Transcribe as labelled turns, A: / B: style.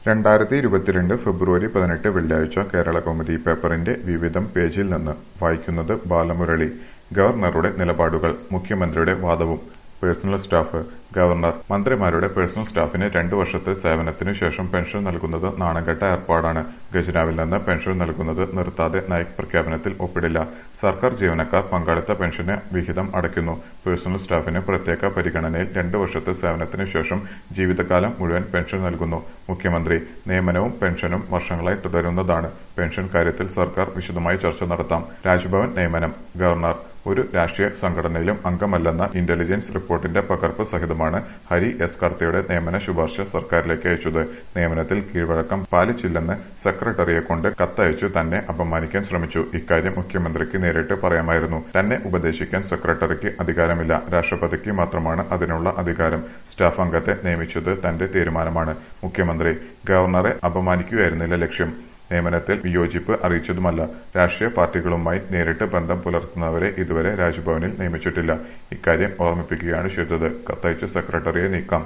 A: രണ്ടായിരത്തി ഇരുപത്തിരണ്ട് ഫെബ്രുവരി പതിനെട്ട് വെള്ളിയാഴ്ച കേരളകൗമുദി പേപ്പറിന്റെ വിവിധം പേജിൽ നിന്ന് വായിക്കുന്നത് ബാലമുരളി ഗവർണറുടെ നിലപാടുകൾ മുഖ്യമന്ത്രിയുടെ വാദവും പേഴ്സണൽ സ്റ്റാഫ് ഗവർണർ മന്ത്രിമാരുടെ പേഴ്സണൽ സ്റ്റാഫിന് രണ്ടു വർഷത്തെ സേവനത്തിനു ശേഷം പെൻഷൻ നൽകുന്നത് നാണംകെട്ട ഏർപ്പാടാണ് ഖജനാവിൽ നിന്ന് പെൻഷൻ നൽകുന്നത് നിർത്താതെ നയക് പ്രഖ്യാപനത്തിൽ ഒപ്പിടില്ല സർക്കാർ ജീവനക്കാർ പങ്കാളിത്ത പെൻഷന് വിഹിതം അടയ്ക്കുന്നു പേഴ്സണൽ സ്റ്റാഫിന് പ്രത്യേക പരിഗണനയിൽ രണ്ടു വർഷത്തെ സേവനത്തിനു ശേഷം ജീവിതകാലം മുഴുവൻ പെൻഷൻ നൽകുന്നു മുഖ്യമന്ത്രി നിയമനവും പെൻഷനും വർഷങ്ങളായി തുടരുന്നതാണ് പെൻഷൻ കാര്യത്തിൽ സർക്കാർ വിശദമായി ചർച്ച നടത്താം രാജ്ഭവൻ നിയമനം ഗവർണർ ഒരു രാഷ്ട്രീയ സംഘടനയിലും അംഗമല്ലെന്ന ഇന്റലിജൻസ് റിപ്പോർട്ടിന്റെ പകർപ്പ് സഹിതമാണ് ഹരി എസ് കർത്തയുടെ നിയമന ശുപാർശ സർക്കാരിലേക്ക് അയച്ചത് നിയമനത്തിൽ കീഴ്വഴക്കം പാലിച്ചില്ലെന്ന് സെക്രട്ടറിയെക്കൊണ്ട് കത്തയച്ചു തന്നെ അപമാനിക്കാൻ ശ്രമിച്ചു ഇക്കാര്യം മുഖ്യമന്ത്രിക്ക് നേരിട്ട് പറയാമായിരുന്നു തന്നെ ഉപദേശിക്കാൻ സെക്രട്ടറിക്ക് അധികാരമില്ല രാഷ്ട്രപതിക്ക് മാത്രമാണ് അതിനുള്ള അധികാരം സ്റ്റാഫ് അംഗത്തെ നിയമിച്ചത് തന്റെ തീരുമാനമാണ് മുഖ്യമന്ത്രി ഗവർണറെ അപമാനിക്കുകയായിരുന്നില്ല ലക്ഷ്യം നിയമനത്തിൽ വിയോജിപ്പ് അറിയിച്ചതുമല്ല രാഷ്ട്രീയ പാർട്ടികളുമായി നേരിട്ട് ബന്ധം പുലർത്തുന്നവരെ ഇതുവരെ രാജ്ഭവനിൽ നിയമിച്ചിട്ടില്ല ഇക്കാര്യം ഓർമ്മിപ്പിക്കുകയാണ് ചെയ്തത് കത്തയച്ച സെക്രട്ടറിയെ നീക്കാം